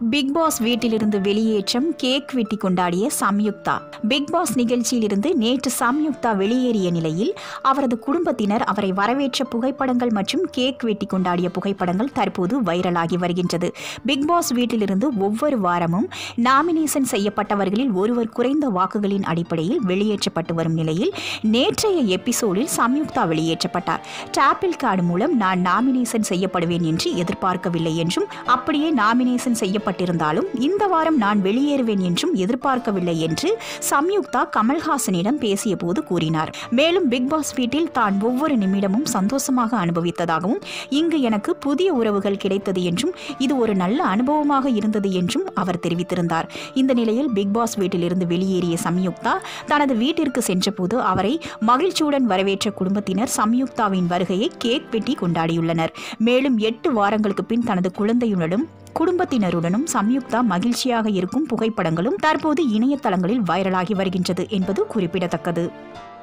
big pass வீட்டிலிருந்து வெளியேற்றம் cake வெட்டி கொண்டாடிய சம்யுக்தா பிக் பாஸ் நிகழ்ச்சியிலிருந்து நேற்று சம்யுக்தா வெளியேறிய நிலையில் அவரது குடும்பத்தினர் அவரை வரவேற்ற புகைப்படங்கள் மற்றும் கேக் வெட்டி கொண்டாடிய புகைப்படங்கள் தற்போது வைரலாகி வருகின்றது பிக் பாஸ் வீட்டிலிருந்து ஒவ்வொரு வாரமும் நாமினேஷன் செய்யப்பட்டவர்களில் ஒருவர் குறைந்த வாக்குகளின் அடிப்படையில் வெளியேற்றப்பட்டு வரும் நிலையில் நேற்றைய எபிசோடில் சம்யுக்தா வெளியேற்றப்பட்டார் டாப்பிள் கார்டு மூலம் நான் நாமினேஷன் செய்யப்படுவேன் என்று எதிர்பார்க்கவில்லை என்றும் அப்படியே நாமினேஷன் செய்யப்பட்டிருந்தாலும் இந்த வாரம் நான் வெளியேறுவேன் என்றும் எதிர்பார்க்கவில்லை என்று சம்யுக்தா கமல்ஹாசனிடம் பேசிய போது கூறினார் மேலும் பிக் பாஸ் வீட்டில் தான் ஒவ்வொரு நிமிடமும் சந்தோஷமாக அனுபவித்ததாகவும் இங்கு எனக்கு புதிய உறவுகள் கிடைத்தது என்றும் இது ஒரு நல்ல அனுபவமாக இருந்தது என்றும் அவர் தெரிவித்திருந்தார் இந்த நிலையில் பிக் பாஸ் வீட்டிலிருந்து வெளியேறிய சம்யுக்தா தனது வீட்டிற்கு சென்றபோது அவரை மகிழ்ச்சியுடன் வரவேற்ற குடும்பத்தினர் சம்யுக்தாவின் வருகையை கேக் வெட்டி கொண்டாடியுள்ளனர் மேலும் எட்டு வாரங்களுக்கு பின் தனது குழந்தையுடனும் குடும்பத்தினருடனும் சம்யுக்தா மகிழ்ச்சியாக இருக்கும் புகைப்படங்களும் தற்போது இணையதளங்களில் வைரலாகி வருகின்றது என்பது குறிப்பிடத்தக்கது